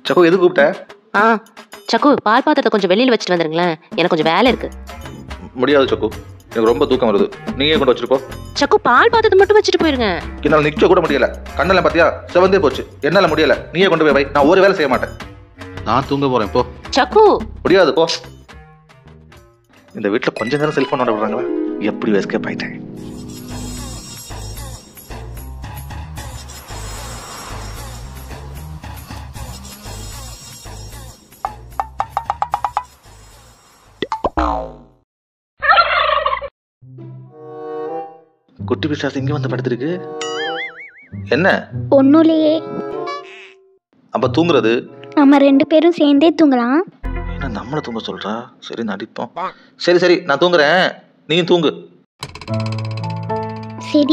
Chaco எது கூப்பிட்ட ஆ சக்கு பால் பாத்திரத்தை கொஞ்சம் வெளியில் வச்சுட்டு வந்துருங்களேன் எனக்கு கொஞ்சம் வேலை இருக்கு முடியாது சக்கு எனக்கு ரொம்ப தூக்கம் வருது நீயே கொண்டு வச்சிருப்போ சக்கு பால் பாத்திரத்தை மட்டும் வச்சுட்டு போயிருங்க என்னால் நிக்க கூட முடியல கண்ணெல்லாம் பாத்தியா செவந்தே போச்சு என்னால முடியல நீயே கொண்டு போய் வை நான் ஒரு வேலை செய்ய மாட்டேன் நான் தூங்க போறேன் போ சக்கு முடியாது போ இந்த வீட்ல கொஞ்ச நேரம் செல்போன் நோட விடுறாங்களா எப்படி எஸ்கேப் ஆயிட்டேன் குட்டி பிசாசு இங்க வந்து படுத்திருக்கு என்ன ஒன்றுலையே அப்ப தூங்குறது நம்ம ரெண்டு பேரும் சேர்ந்தே தூங்கலாம் என்ன நம்மள தூங்க சொல்றா சரி நடிப்போம் சரி சரி நான் தூங்குறேன் நீயும் தூங்கு சரி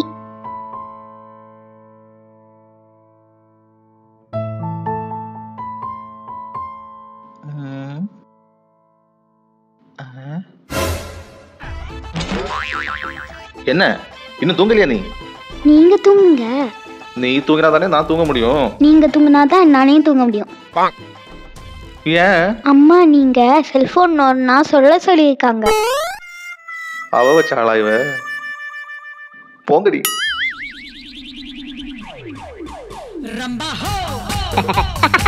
ம். ஆ. என்ன இன்னும் தூங்கலையா நீ நீங்க தூங்குங்க நீ தூங்கினா தானே நான் தூங்க முடியும் நீங்க தூங்கினாதான் நானே தூங்க முடியும் ஏன் அம்மா நீங்க செல்போன் நோன்னா சொல்ல சொல்லியிருக்காங்க அவ வச்ச ஆளா இவ போங்கடி Rambaho!